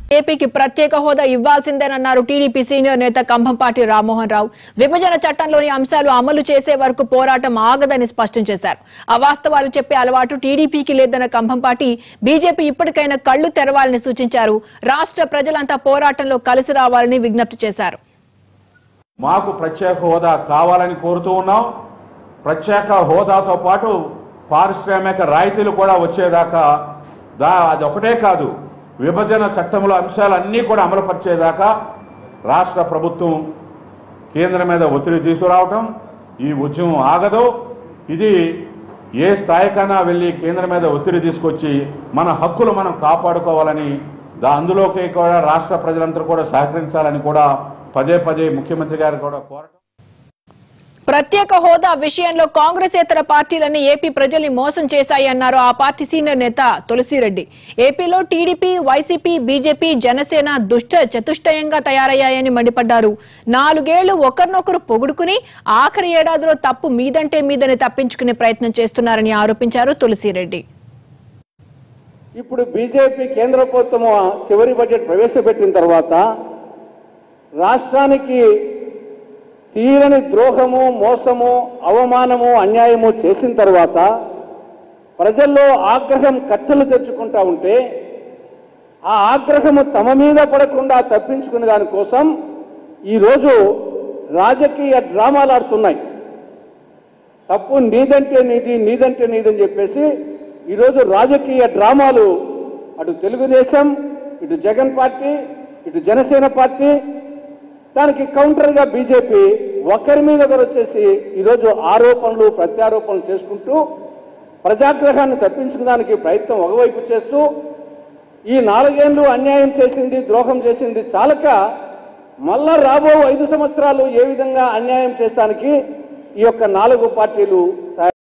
ఏపీకి ప్రత్యేక హోదా ఇవ్వాల్సిందేనన్నారు టీడీపీ సీనియర్ నేత కంభంపాటి రామ్మోహన్ రావు విభజన చట్టంలోని అంశాలు అమలు చేసే వరకు పోరాటం ఆగదని స్పష్టం చేశారు అవాస్తవాలు చెప్పే అలవాటు టీడీపీకి లేదన్న కంభంపాటి బీజేపీ ఇప్పటికైనా కళ్లు తెరవాలని సూచించారు రాష్ట్ర ప్రజలంతా పోరాటంలో కలిసి రావాలని విజ్ఞప్తి చేశారు మాకు ప్రత్యేక హోదా కావాలని కోరుతూ ఉన్నాం ప్రత్యేక హోదాతో పాటు పారిశ్రామిక రాయితీలు కూడా వచ్చేదాకా దా అది ఒకటే కాదు విభజన చట్టంలో అంశాలన్నీ కూడా అమలుపరిచేదాకా రాష్ట్ర ప్రభుత్వం కేంద్రం మీద ఒత్తిడి తీసుకురావటం ఈ ఉద్యమం ఆగదు ఇది ఏ స్థాయికైనా వెళ్ళి కేంద్రం మీద ఒత్తిడి తీసుకొచ్చి మన హక్కులు మనం కాపాడుకోవాలని దా అందులోకి కూడా రాష్ట్ర ప్రజలందరూ కూడా సహకరించాలని కూడా పదే పదే ముఖ్యమంత్రి గారు కూడా కోరటం ప్రత్యేక హోదా విషయంలో కాంగ్రెసేతర పార్టీలన్నీ ఏపీ ప్రజల్ని మోసం చేశాయి అన్నారు ఆ పార్టీ సీనియర్ నేత తులసిరెడ్డి ఏపీలో టీడీపీ వైసీపీ బీజేపీ జనసేన దుష్ట చతుష్టయంగా తయారయ్యాయని మండిపడ్డారు నాలుగేళ్లు ఒకరినొకరు పొగుడుకుని ఆఖరి ఏడాదిలో తప్పు మీదంటే మీదని తప్పించుకునే ప్రయత్నం చేస్తున్నారని ఆరోపించారు తులసిరెడ్డి ఇప్పుడు బీజేపీ కేంద్ర ప్రభుత్వం చివరి బడ్జెట్ ప్రవేశపెట్టిన తర్వాత రాష్ట్రానికి తీరని ద్రోహము మోసము అవమానము అన్యాయము చేసిన తర్వాత ప్రజల్లో ఆగ్రహం కట్టలు తెచ్చుకుంటా ఉంటే ఆ ఆగ్రహము తమ మీద పడకుండా తప్పించుకునే దానికోసం ఈరోజు రాజకీయ డ్రామాలు ఆడుతున్నాయి తప్పు నీదంటే నీది నీదంటే నీదని చెప్పేసి ఈరోజు రాజకీయ డ్రామాలు అటు తెలుగుదేశం ఇటు జగన్ పార్టీ ఇటు జనసేన పార్టీ దానికి కౌంటర్గా బీజేపీ ఒకరి మీద ఒకరు వచ్చేసి ఈరోజు ఆరోపణలు ప్రత్యారోపణలు చేసుకుంటూ ప్రజాగ్రహాన్ని తప్పించుకోవడానికి ప్రయత్నం ఒకవైపు చేస్తూ ఈ నాలుగేళ్లు అన్యాయం చేసింది ద్రోహం చేసింది చాలక మళ్ళా రాబో ఐదు సంవత్సరాలు ఏ విధంగా అన్యాయం చేస్తానికి ఈ యొక్క నాలుగు పార్టీలు తయారు